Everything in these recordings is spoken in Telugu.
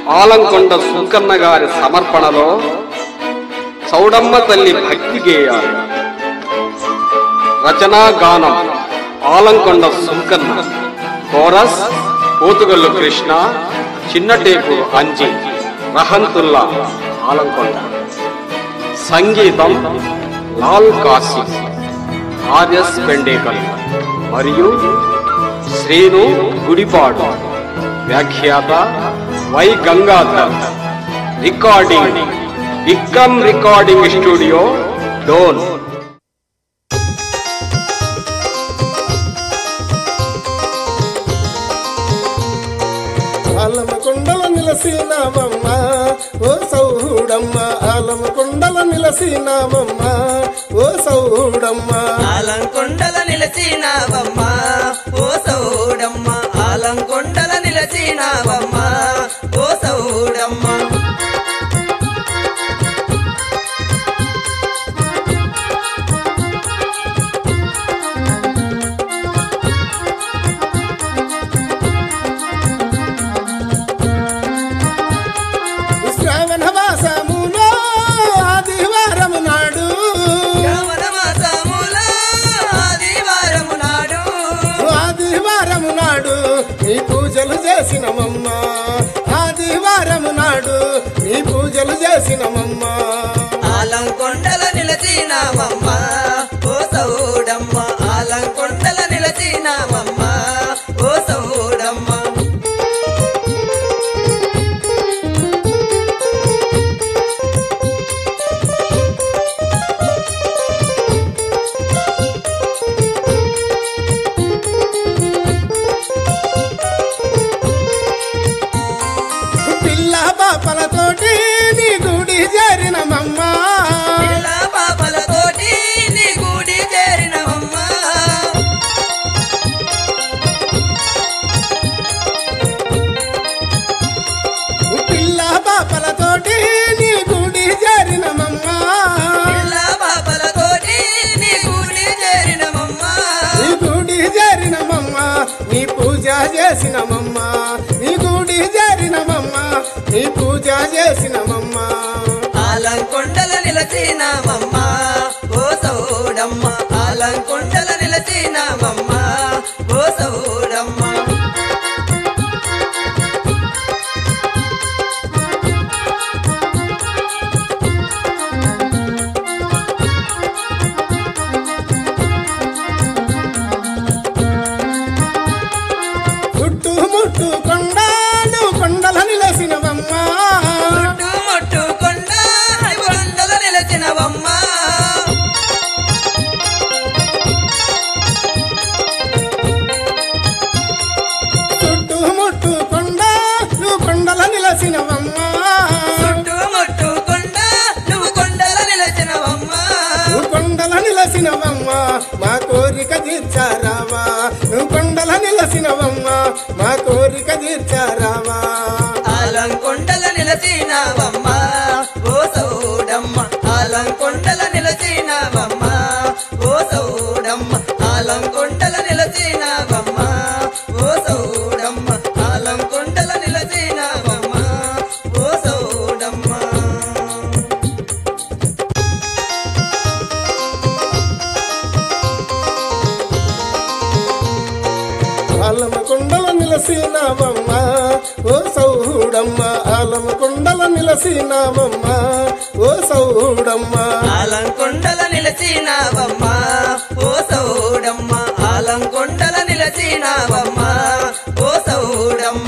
ఆలంకొండ సుంకన్న గారి సమర్పణలో చౌడమ్మ తల్లి భక్తి గేయాలు రచనా గానం ఆలంకొండ సుంకన్న కోరస్ పోతుగల్లు కృష్ణ చిన్నటేకు అంజి రహంతుల్లా ఆలంకొండ సంగీతం లాల్ కాశీ ఆర్ఎస్ పెండేకల్ మరియు శ్రీను గుడిపాడు వ్యాఖ్యాత Y Gangadhar recording Vikram recording studio Dhone ఆలమ కొండల నిలసినామమ్మ ఓ సౌడమ్మ ఆలమ కొండల నిలసినామమ్మ ఓ సౌడమ్మ ఆలంకొండల నిలచినావమ్మ ఓ సౌడమ్మ ఆలంకొండల నిలచినావమ్మ ఓ సౌడమ్మ శ్రావణ మాసములో ఆదివారము నాడు శ్రావణ మాసముల ఆదివారము నాడు ఆదివారము నాడు నీ పూజలు చేసినమమ్మ ఆదివారము నాడు నీ పూజలు చేసినమమ్మ ఆలంకొండల నిలచినావమ్మ ఓ సౌడమ్మ ఆలంకొండల నిలచినావమ్మ ఓ సౌడమ్మ పిల్ల పాపలతోటి నీ గుడి చేరినమమ్మ పిల్ల పాపలతోటి నీ గుడి చేరినవమ్మ పిల్ల పాపలతోటి నీ గుడి చేరినమమ్మ పిల్ల పాపలతోటి నీ గుడి చేరినవమ్మ నీ గుడి చేరినమమ్మ నీ పూజ చేసినమమ్మ నీ గుడి చేరినమమ్మ నీ పూజ చేసినమమ్మ ఆలంకొండల నిలచినావమ్మ ఓ సౌడమ్మ ఆలంకొండల నిలచినావమ్మ ఓ సౌడమ్మ చుట్టూ ముట్టు కొండలు కొండల నిలసినవమ్మ చుట్టూ ముట్టు కొండ కొండల నిలచినవమ్మ చుట్టూ ముట్టు కొండలు కొండల నిలసినవమ్మ చుట్టూ ముట్టు కొండ నువ్వు కొండల నిలచినవమ్మ నువ్వు కొండల నిలసినవమ్మ మా కోరిక తీర్చారావా నువ్వు కొండల నిలసినవమ్మ మా కోరిక తీర్చారావా ఆలంకొండల నిలచినావమ్మ ఓ సౌడమ్మ ఆలంకొండల నిలచినావమ్మ ఓ సౌడమ్మ ఆలంకొండల నిలచినావమ్మ ఓ సౌడమ్మ ఆలంకొండల నిలచినావమ్మ ఓ సౌడమ్మ ఆలమ కొండల నిలసినావమ్మ ఓ సౌడమ్మ ఆలమ కొండల నిలసినావమ్మ ఓ సౌడమ్మ ఆలంకొండల నిలచినావమ్మ ఓ సౌడమ్మ ఆలంకొండల నిలచినావమ్మ ఓ సౌడమ్మ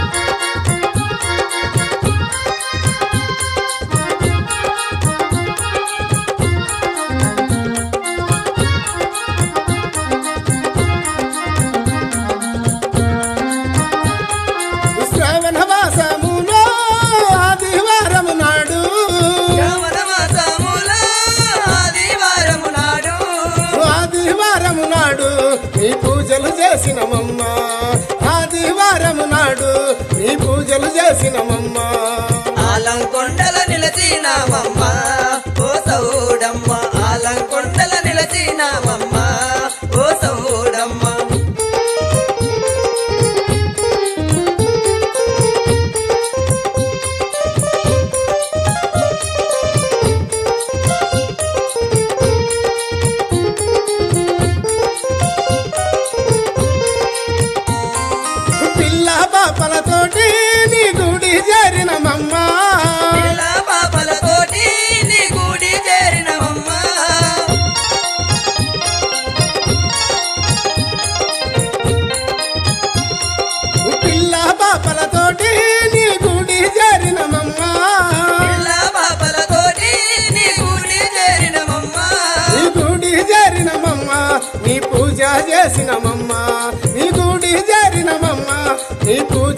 శ్రావణ మాసములో ఆదివారము నాడు శ్రావణ మాసముల ఆదివారము నాడు ఆదివారము నాడు నీ పూజలు చేసినమమ్మ ఆదివారము నాడు నీ పూజలు చేసినమమ్మ ఆలంకొండల నిలచినావమ్మ ఓ సౌడమ్మ ఆలంకొండల నిలచినావమ్మ ఓ సౌడమ్మ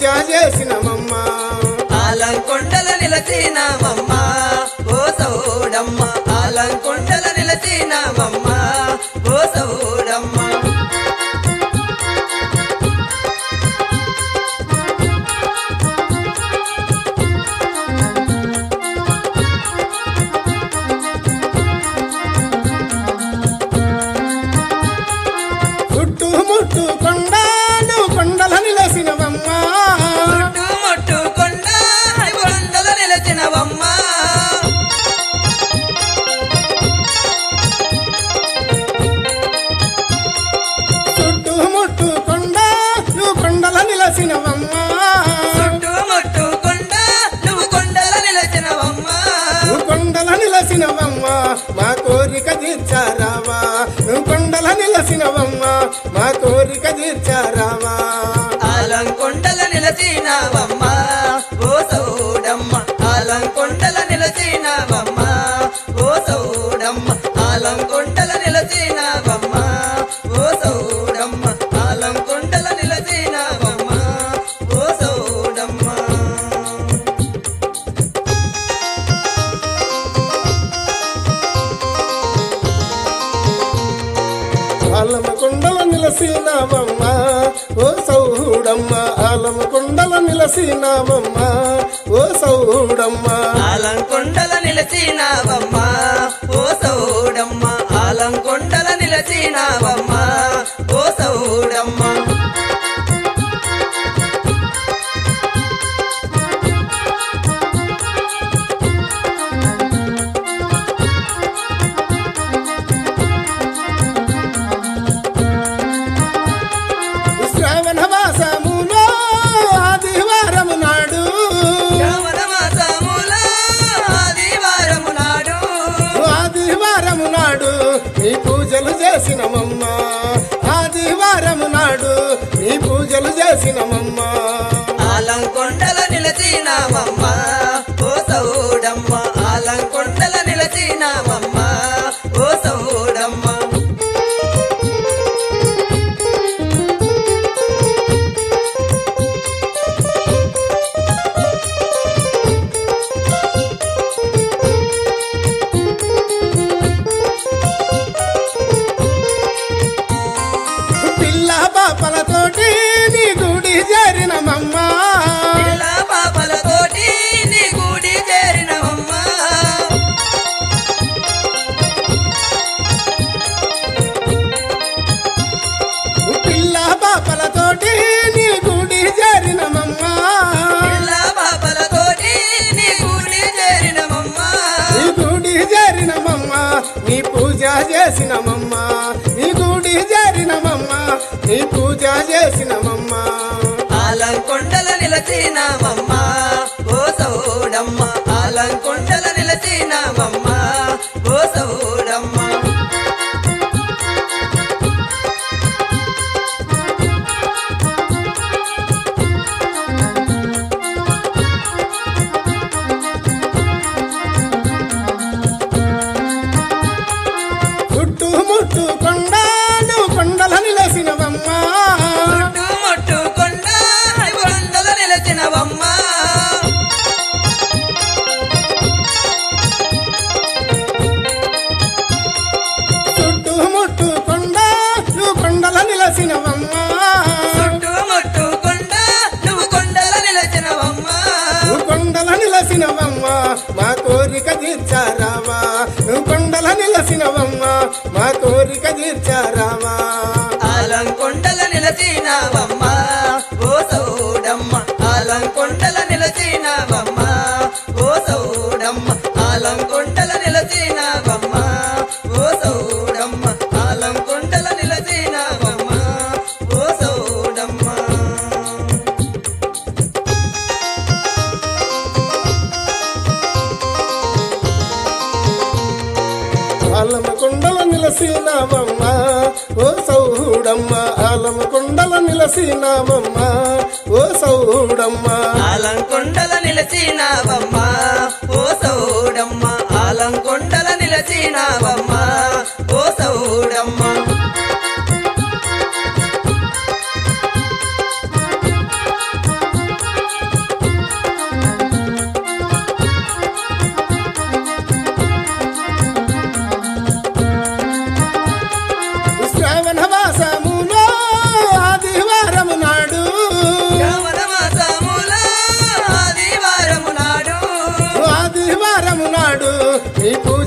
చేసినమమ్మ ఆలంకొండల నిలచినామమ్మ ఓ సౌడమ్మ ఆలంకొండల నిలచినామమ్మ ఓ సౌడమ్మ చుట్టూ ముట్టు కొండలు కొండల నిలసినవమ్మ చుట్టుముట్టు కొండ కొండల నిలచినవమ్మ చుట్టూ ముట్టు కొండలు కొండల నిలసినవమ్మ చుట్టుముట్టు కొండ నువ్వు కొండల నిలచినవమ్మ నువ్వు కొండల నిలసినవమ్మ మా కోరిక తీర్చారావా నువ్వు కొండల నిలసినవమ్మ మా కోరిక తీర్చారావా ఆలంకొండల నిలచినావమ్మ ఓ సౌడమ్మ ఆలంకొండల నిలచినావమ్మ ఓ సౌడమ్మ ఆలంకొండల నిలచినావమ్మ ఓ సౌడమ్మ ఆలంకొండల నిలచినావమ్మ ఓ సౌడమ్మ ఆలమ కొండల నిలసినావమ్మ ఓ సౌడమ్మ ఆలమ కొండల నిలసినావమ్మ ఓ సౌడమ్మ ఆలంకొండల నిలచినావమ్మ ఓ సౌడమ్మ ఆలంకొండల నిలచినావమ్మ ఓ సౌడమ్మ శ్రావణ మాసములో ఆదివారము నాడు శ్రావణ మాసముల ఆదివారము నాడు ఆదివారము నాడు నీ పూజలు చేసినమమ్మ ఆదివారము నాడు నీ పూజలు చేసినమమ్మ ఆలంకొండల నిలచినామమ్మ ఓ సౌడమ్మ ఆలంకొండల నిలచినామమ్మ ఓ సౌడమ్మ పిల్ల పాపలతోటి నీ గుడి చేరినమమ్మ పిల్ల పాపలతోటి నీ గుడి చేరినవమ్మ పిల్ల పాపలతోటి నీ గుడి చేరినమమ్మ పిల్ల పాపలతోటి నీ గుడి చేరినవమ్మ నీ గుడి చేరినమమ్మ నీ పూజ చేసినమమ్మ నీ గుడి చేరినమమ్మ నీ పూజ చేసినమమ్మ ఆలంకొండల నిలచినామమ్మ ఓ సౌడమ్మ ఆలంకొండల నిలచినామమ్మ ఓ సౌడమ్మ చుట్టూ ముట్టు కొండలు కొండల నిలసినవమ్మ చుట్టుముట్టు కొండ కొండల నిలచినవమ్మ చుట్టూ ముట్టు కొండలు కొండల నిలసినవమ్మ చుట్టుముట్టు కొండ నువ్వు కొండల నిలచినవమ్మ నువ్వు కొండల నిలసినవమ్మ మా కోరిక తీర్చారావా నువ్వు కొండల నిలసినవమ్మ మా కోరిక తీర్చారావా ఆలంకొండల నిలచినావమ్మ ఓ సౌడమ్మ ఆలంకొండల నిలచినావమ్మ ఓ సౌడమ్మ ఆలంకొండల నిలచినావమ్మ ఓ సౌడమ్మ ఆలంకొండల నిలచినావమ్మ ఓ సౌడమ్మ ఆలమ కొండల నిలసినావమ్మ ఓ సౌడమ్మ ఆలమ కొండల నిలసినావమ్మ ఓ సౌడమ్మ ఆలంకొండల నిలచినావమ్మ ఓ సౌడమ్మ ఆలంకొండల నిలచినావమ్మ ఓ సౌడమ్మ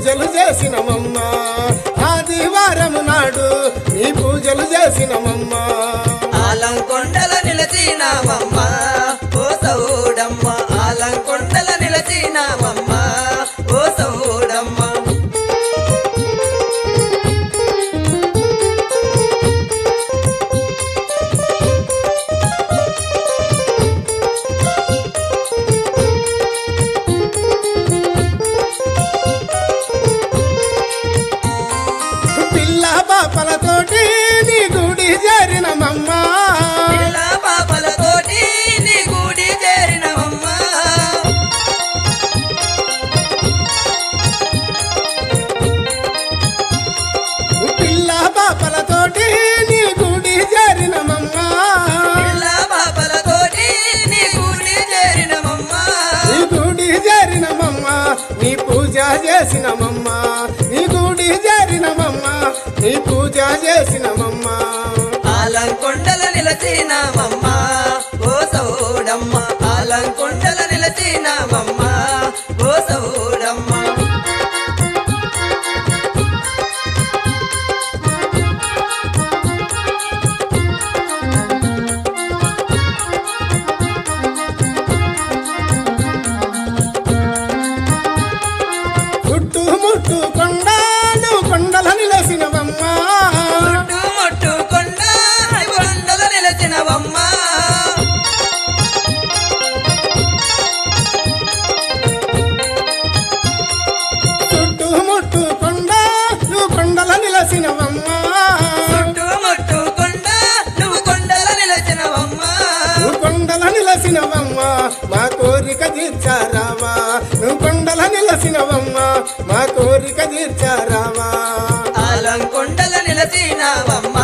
పూజలు చేసినమమ్మ ఆదివారం నాడు నీ పూజలు చేసినమమ్మ ఆలంకొండల నిలచినావమ్మ ఓ సౌడమ్మ ఆలంకొండల నిలచినావమ్మ ఓ సౌడమ్మ పిల్ల పాపలతోటి నీ గుడి చేరినమమ్మ పిల్ల పాపలతోటి నీ గుడి చేరినవమ్మ పిల్ల పాపలతోటి నీ గుడి చేరినమమ్మ పిల్ల పాపలతోటి నీ గుడి చేరినవమ్మ నీ గుడి చేరినమమ్మ నీ పూజ చేసినమమ్మ నీ గుడి చేరినమమ్మ నీ పూజ చేసినమమ్మ ఆలంకొండల నిలచినామమ్మ ఓ సౌడమ్మ ఆలంకొండల నిలచినామమ్మ ఓ సౌడమ్మ చుట్టూ ముట్టు కొండలు కొండల నిలసినవమ్మ చుట్టూ మొట్టు కొండ కొండల నిలచినవమ్మ చుట్టూ ముట్టు కొండలు కొండల నిలసినవమ్మ చుట్టూ మొట్టు కొండ నువ్వు కొండల నిలచినవమ్మ నువ్వు కొండల నిలసినవమ్మ మా కోరిక తీర్చారావా నువ్వు కొండల నిలసినవమ్మ మా కోరిక తీర్చారావా ఆలంకొండల నిలచినవమ్మ